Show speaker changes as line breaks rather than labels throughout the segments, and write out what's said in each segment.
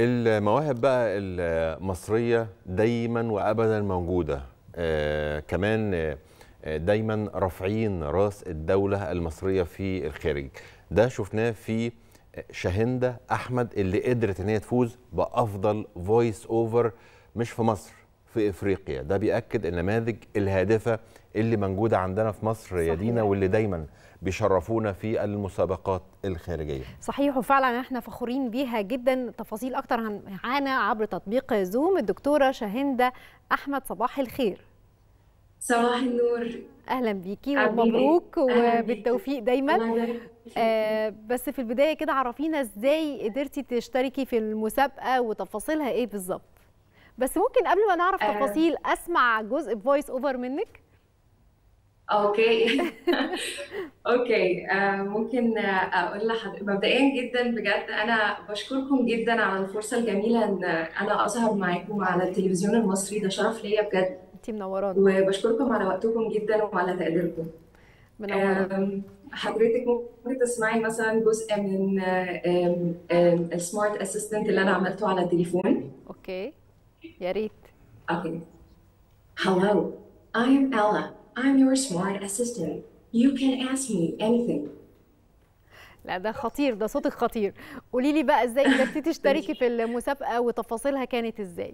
المواهب بقى المصرية دايما وأبدا موجودة آه كمان آه دايما رافعين راس الدولة المصرية في الخارج ده شفناه في شاهندة أحمد اللي قدرت إن هي تفوز بأفضل فويس أوفر مش في مصر في افريقيا ده بياكد النماذج الهادفه اللي موجوده عندنا في مصر يا دينا واللي دايما بيشرفونا في المسابقات الخارجيه
صحيح وفعلا احنا فخورين بيها جدا تفاصيل اكتر معانا عبر تطبيق زوم الدكتوره شاهندة احمد صباح الخير
صباح النور
اهلا بيكي ومبروك وبالتوفيق دايما آه بس في البدايه كده عرفينا ازاي قدرتي تشتركي في المسابقه وتفاصيلها ايه بالظبط بس ممكن قبل ما نعرف تفاصيل اسمع جزء فويس اوفر منك
اوكي اوكي آه ممكن اقول لحضرتك مبدئيا جدا بجد انا بشكركم جدا على الفرصه الجميله ان انا اظهر معاكم على التلفزيون المصري ده شرف ليا بجد
انت منورانا
وبشكركم على وقتكم جدا وعلى تقديركم
منورانا
حضرتك ممكن تسمعي مثلا جزء من السمارت اسيستنت اللي انا عملته على التليفون
اوكي يا ريت
Okay. Hello, I am Ella. I'm your smart assistant. You can ask me anything.
لا ده خطير ده صوتك خطير قولي لي بقى ازاي قدرتي تشتركي في المسابقه وتفاصيلها كانت ازاي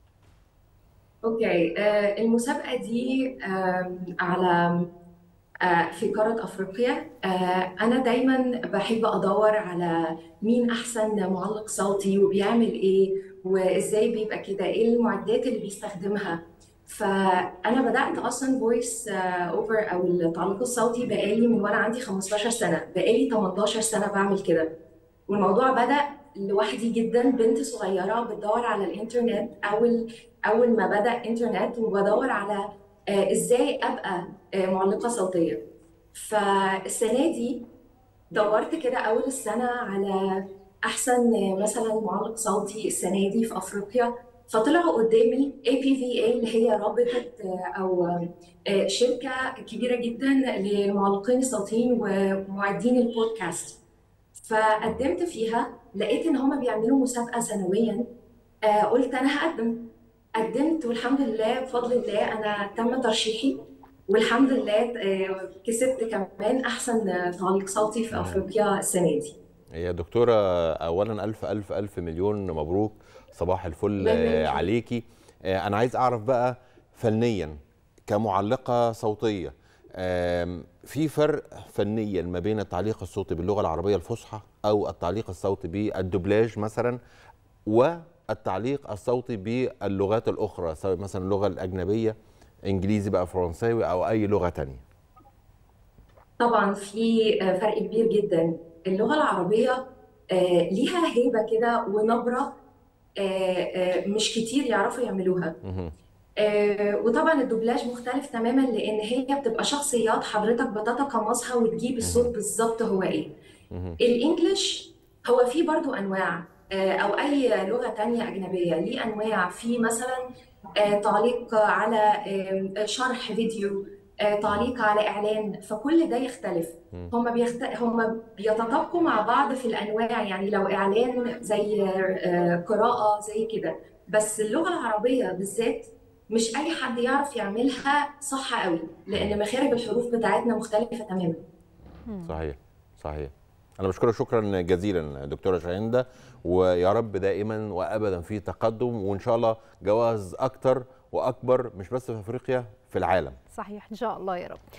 اوكي آه المسابقه دي آه على آه في قاره افريقيا آه انا دايما بحب ادور على مين احسن معلق صوتي وبيعمل ايه وازاي بيبقى كده ايه المعدات اللي بيستخدمها فانا بدات اصلا فويس اوفر او التعليق الصوتي بقالي من وانا عندي 15 سنه بقالي 18 سنه بعمل كده والموضوع بدا لوحدي جدا بنت صغيره بتدور على الانترنت اول اول ما بدا انترنت وبدور على ازاي ابقى معلقه صوتيه فالسنه دي دورت كده اول السنه على احسن مثلا معلق صوتي السنه دي في افريقيا فطلعوا قدامي اي بي في اي اللي هي رابطه او شركه كبيره جدا للمعلقين الصوتيين ومعدين البودكاست فقدمت فيها لقيت ان هم بيعملوا مسابقه سنويا قلت انا هقدم قدمت والحمد لله بفضل الله انا تم ترشيحي والحمد لله كسبت كمان احسن تعليق صوتي في افريقيا السنه دي
يا دكتورة أولا ألف ألف ألف مليون مبروك صباح الفل عليكي أنا عايز أعرف بقى فنيا كمعلقة صوتية في فرق فنيا ما بين التعليق الصوتي باللغة العربية الفصحى أو التعليق الصوتي بالدوبلاج مثلا والتعليق الصوتي باللغات الأخرى سواء مثلا اللغة الأجنبية إنجليزي بقى فرنساوي أو أي لغة تانية
طبعا في فرق كبير جدا اللغة العربية آه ليها هيبة كده ونبرة آه آه مش كتير يعرفوا يعملوها وطبعا الدوبلاج مختلف تماما لان هي بتبقى شخصيات حضرتك بتتقمصها وتجيب الصوت بالظبط هو ايه الانجليش هو فيه برضو انواع او اي لغة تانية اجنبية ليه انواع في مثلا تعليق على شرح فيديو تعليق على اعلان فكل ده يختلف هم بيخت... هم بيتطابقوا مع بعض في الانواع يعني لو اعلان زي قراءه زي كده بس اللغه العربيه بالذات مش اي حد يعرف يعملها صح قوي لان مخارج الحروف بتاعتنا مختلفه تماما
صحيح صحيح انا بشكرك شكرا جزيلا دكتوره شاهندة ويا رب دائما وابدا في تقدم وان شاء الله جوائز اكتر واكبر مش بس في افريقيا في العالم
صحيح ان شاء الله يا رب